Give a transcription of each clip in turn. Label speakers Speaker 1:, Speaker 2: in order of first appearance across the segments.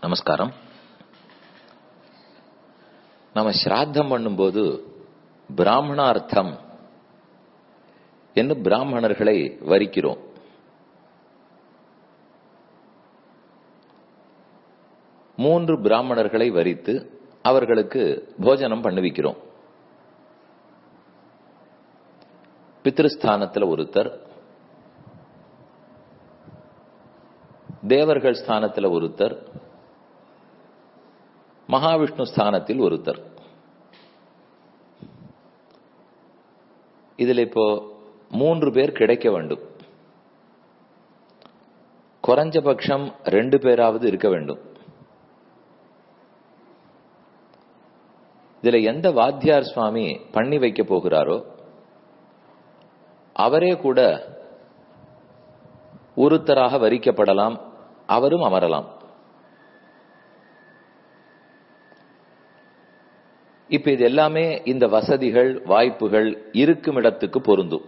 Speaker 1: நமஸ்காரம் நம்ம ஸ்ராத்தம் பண்ணும்போது பிராமணார்த்தம் என்று பிராமணர்களை வரிக்கிறோம் மூன்று பிராமணர்களை வரித்து அவர்களுக்கு போஜனம் பண்ணுவிக்கிறோம் பித்ருஸ்தானத்தில் ஒருத்தர் தேவர்கள் ஸ்தானத்தில் ஒருத்தர் மகாவிஷ்ணு ஸ்தானத்தில் ஒருத்தர் இதில் இப்போ மூன்று பேர் கிடைக்க வேண்டும் குறைஞ்சபட்சம் ரெண்டு பேராவது இருக்க வேண்டும் இதுல எந்த வாத்தியார் சுவாமி பண்ணி வைக்க போகிறாரோ அவரே கூட ஒருத்தராக வரிக்கப்படலாம் அவரும் அமரலாம் இப்ப இது எல்லாமே இந்த வசதிகள் வாய்ப்புகள் இருக்கும் இடத்துக்கு பொருந்தும்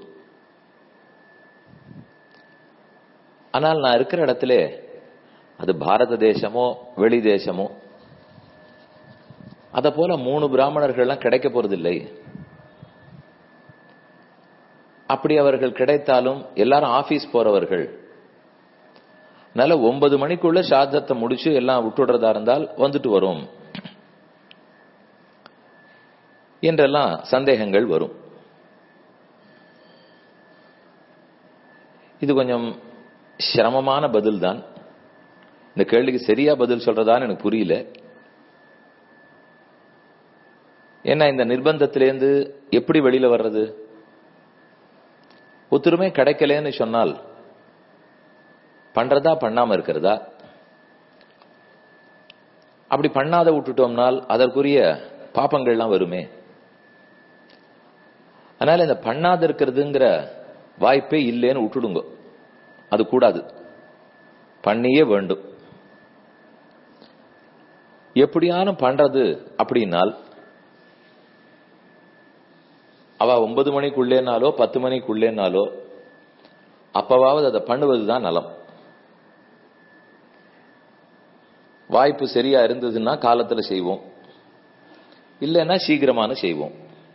Speaker 1: ஆனால் நான் இருக்கிற இடத்துல அது பாரத தேசமோ வெளி தேசமோ அத போல மூணு பிராமணர்கள்லாம் கிடைக்க போறதில்லை அப்படி அவர்கள் கிடைத்தாலும் எல்லாரும் ஆபீஸ் போறவர்கள் அதனால ஒன்பது மணிக்குள்ள சாதத்தை முடிச்சு எல்லாம் விட்டுடுறதா இருந்தால் வந்துட்டு வரும் என்றெல்லாம் சந்தேகங்கள் வரும் இது கொஞ்சம் சிரமமான பதில் தான் இந்த கேள்விக்கு சரியா பதில் சொல்றதான்னு எனக்கு புரியல ஏன்னா இந்த நிர்பந்தத்திலேருந்து எப்படி வெளியில வர்றது ஒத்துருமே கிடைக்கலன்னு சொன்னால் பண்றதா பண்ணாம இருக்கிறதா அப்படி பண்ணாத விட்டுட்டோம்னால் அதற்குரிய பாப்பங்கள்லாம் வருமே அதனால இந்த பண்ணாத இருக்கிறதுங்கிற வாய்ப்பே இல்லைன்னு விட்டுடுங்க அது கூடாது பண்ணியே வேண்டும் எப்படியான பண்றது அப்படின்னால் அவ ஒன்பது மணிக்குள்ளேனாலோ பத்து மணிக்குள்ளேனாலோ அப்பவாவது அதை பண்ணுவதுதான் நலம் வாய்ப்பு சரியா இருந்ததுன்னா காலத்துல செய்வோம் இல்லைன்னா சீக்கிரமான செய்வோம்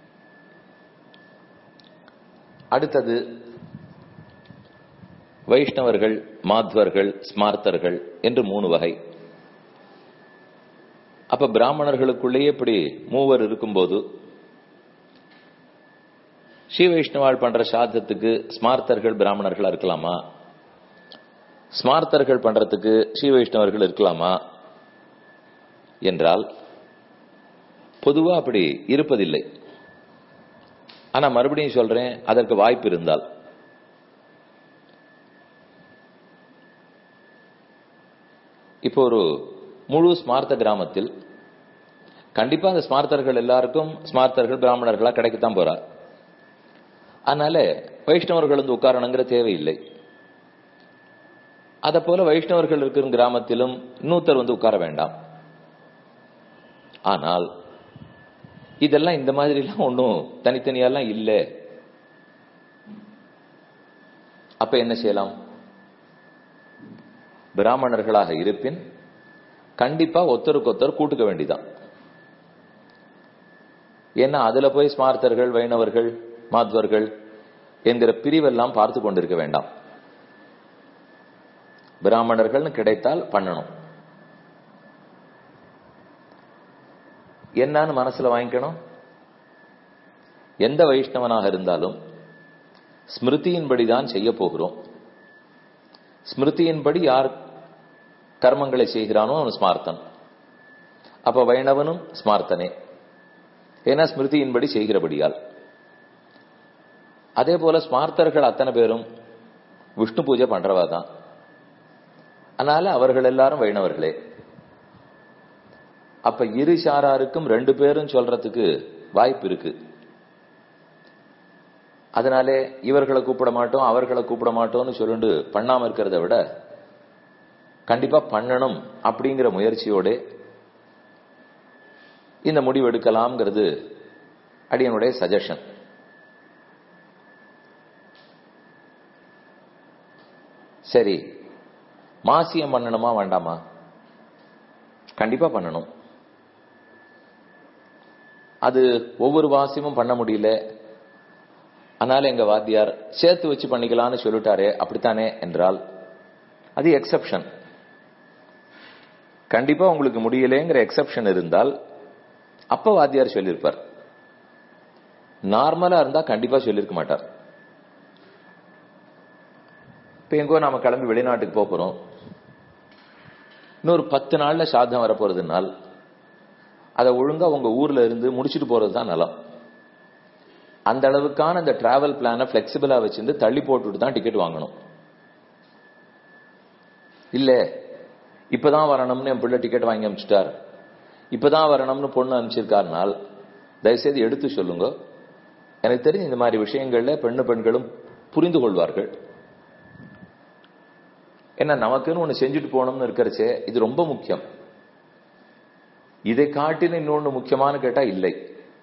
Speaker 1: அடுத்தது வைஷ்ணவர்கள் மாத்வர்கள் ஸ்மார்த்தர்கள் என்று மூணு வகை அப்ப பிராமணர்களுக்குள்ளேயே இப்படி மூவர் இருக்கும்போது ஸ்ரீ வைஷ்ணவாள் பண்ற சாதத்துக்கு ஸ்மார்த்தர்கள் பிராமணர்களா இருக்கலாமா ஸ்மார்த்தர்கள் பண்றதுக்கு ஸ்ரீ வைஷ்ணவர்கள் இருக்கலாமா என்றால் பொதுவா அப்படி இருப்பதில்லை ஆனா மறுபடியும் சொல்றேன் அதற்கு வாய்ப்பு இருந்தால் இப்போ ஒரு முழு ஸ்மார்த்த கிராமத்தில் கண்டிப்பா அந்த ஸ்மார்த்தர்கள் எல்லாருக்கும் ஸ்மார்த்தர்கள் பிராமணர்களா கிடைக்கத்தான் போறா அதனால வைஷ்ணவர்கள் வந்து உட்காரணுங்கிற தேவையில்லை அத போல வைஷ்ணவர்கள் இருக்கிற கிராமத்திலும் இன்னொருத்தர் வந்து உட்கார வேண்டாம் ஆனால் இதெல்லாம் இந்த மாதிரிலாம் ஒன்றும் தனித்தனியெல்லாம் இல்லை அப்ப என்ன செய்யலாம் பிராமணர்களாக இருப்பின் கண்டிப்பா ஒத்தருக்கு ஒத்தர் கூட்டுக்க வேண்டிதான் ஏன்னா அதுல போய் ஸ்மார்த்தர்கள் வைணவர்கள் மாத்வர்கள் என்கிற பிரிவெல்லாம் பார்த்து கொண்டிருக்க வேண்டாம் பிராமணர்கள்னு கிடைத்தால் பண்ணணும் என்னன்னு மனசுல வாங்கிக்கணும் எந்த வைஷ்ணவனாக இருந்தாலும் ஸ்மிருதியின்படி தான் செய்ய போகிறோம் ஸ்மிருதியின்படி யார் கர்மங்களை செய்கிறானோ அவன் ஸ்மார்த்தன் அப்ப வைணவனும் ஸ்மார்த்தனே ஏன்னா ஸ்மிருதியின்படி செய்கிறபடியால் அதே போல ஸ்மார்த்தர்கள் அத்தனை பேரும் விஷ்ணு பூஜை பண்றவா தான் அதனால அவர்கள் எல்லாரும் வைணவர்களே அப்ப இரு சாராருக்கும் ரெண்டு பேரும் சொல்றதுக்கு வாய்ப்பு இருக்கு அதனாலே இவர்களை கூப்பிட மாட்டோம் அவர்களை கூப்பிட மாட்டோம்னு சொல்லிட்டு பண்ணாம இருக்கிறத விட கண்டிப்பா பண்ணணும் அப்படிங்கிற முயற்சியோட இந்த முடிவு எடுக்கலாம்ங்கிறது அடியனுடைய சஜஷன் சரி மாசியம் பண்ணணுமா வேண்டாமா கண்டிப்பா பண்ணணும் அது ஒவ்வொரு வாசியமும் பண்ண முடியல அதனால எங்க வாத்தியார் சேர்த்து வச்சு பண்ணிக்கலாம்னு சொல்லிட்டாரே அப்படித்தானே என்றால் அது எக்ஸப்ஷன் கண்டிப்பா உங்களுக்கு முடியலேங்கிற எக்ஸப்ஷன் இருந்தால் அப்ப வாத்தியார் சொல்லியிருப்பார் நார்மலா இருந்தா கண்டிப்பா சொல்லியிருக்க மாட்டார் இப்ப எங்கோ நாம கிளம்பி வெளிநாட்டுக்கு போக போறோம் இன்னொரு பத்து நாள்ல சாதம் வரப்போறதுனால் அதை ஒழுங்கா உங்க ஊர்ல இருந்து முடிச்சுட்டு போறது தான் நலம் அந்த அளவுக்கான அந்த டிராவல் பிளான பிளெக்சிபிளா வச்சிருந்து தள்ளி போட்டுட்டு தான் டிக்கெட் வாங்கணும் இல்ல இப்பதான் வரணும்னு என் பிள்ளை டிக்கெட் வாங்கி அனுப்பிச்சிட்டார் இப்பதான் வரணும்னு பொண்ணு அனுப்பிச்சிருக்காருனால் தயவுசெய்து எடுத்து சொல்லுங்க எனக்கு தெரிஞ்சு இந்த மாதிரி விஷயங்கள்ல பெண்ணு பெண்களும் புரிந்து கொள்வார்கள் ஏன்னா நமக்குன்னு ஒண்ணு செஞ்சுட்டு போகணும்னு இருக்கிறச்சே இது ரொம்ப முக்கியம் இதை காட்டின இன்னொன்னு முக்கியமானு கேட்டா இல்லை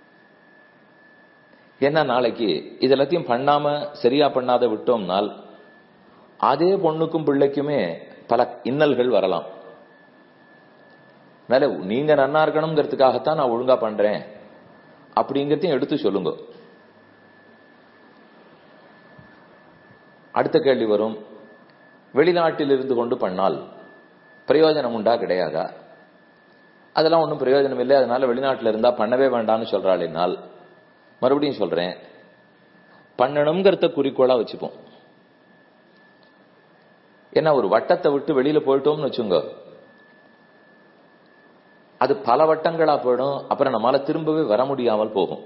Speaker 1: ஏன்னா நாளைக்கு இது எல்லாத்தையும் பண்ணாம சரியா பண்ணாத விட்டோம்னால் அதே பொண்ணுக்கும் பிள்ளைக்குமே பல இன்னல்கள் வரலாம் அதனால நீங்க நன்னா இருக்கணுங்கிறதுக்காகத்தான் நான் ஒழுங்கா பண்றேன் அப்படிங்கிறதையும் எடுத்து சொல்லுங்க அடுத்த கேள்வி வரும் வெளிநாட்டில் இருந்து கொண்டு பண்ணால் பிரயோஜனம் உண்டா கிடையாதா அதெல்லாம் ஒன்றும் பிரயோஜனம் இல்லை அதனால வெளிநாட்டில் இருந்தா பண்ணவே வேண்டாம்னு சொல்றாள் மறுபடியும் சொல்றேன் பண்ணணுங்கிறத குறிக்கோளா வச்சுப்போம் ஏன்னா ஒரு வட்டத்தை விட்டு வெளியில போயிட்டோம்னு வச்சுங்க அது பல வட்டங்களா போயிடும் அப்புறம் நம்மளால திரும்பவே வர முடியாமல் போகும்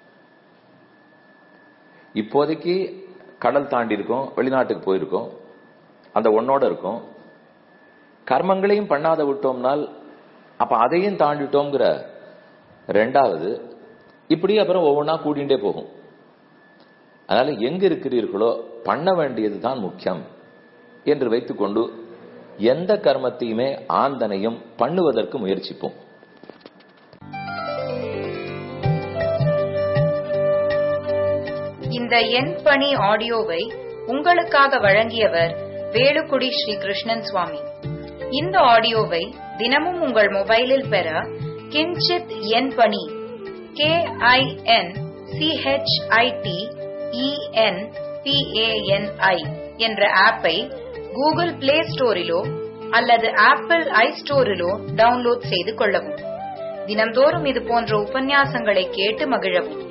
Speaker 1: இப்போதைக்கு கடல் தாண்டி இருக்கோம் வெளிநாட்டுக்கு போயிருக்கோம் அந்த ஒன்னோட இருக்கும் கர்மங்களையும் பண்ணாத விட்டோம்னால் அப்ப அதையும் தாண்டிட்டோங்கிற ரெண்டாவது இப்படி அப்புறம் ஒவ்வொன்றா கூட்டிகிட்டே போகும் அதனால எங்க இருக்கிறீர்களோ பண்ண வேண்டியது தான் முக்கியம் என்று வைத்துக்கொண்டு எந்த கர்மத்தையுமே ஆந்தனையும் பண்ணுவதற்கு முயற்சிப்போம்
Speaker 2: இந்த எண் பணி ஆடியோவை உங்களுக்காக வழங்கியவர் வேலுக்குடி ஸ்ரீ கிருஷ்ணன் சுவாமி இந்த ஆடியோவை தினமும் உங்கள் மொபைலில் பெற கிஞ்சித் எண் பணி கே ஐ என் சிஹெச்ஐடி இஎன் பிஏஎன்ஐ என்ற ஆப்பை கூகுள் பிளே ஸ்டோரிலோ அல்லது ஆப்பிள் ஐ ஸ்டோரிலோ டவுன்லோட் செய்து கொள்ளவும் தினம்தோறும் இது போன்ற உபன்யாசங்களை கேட்டு மகிழவும்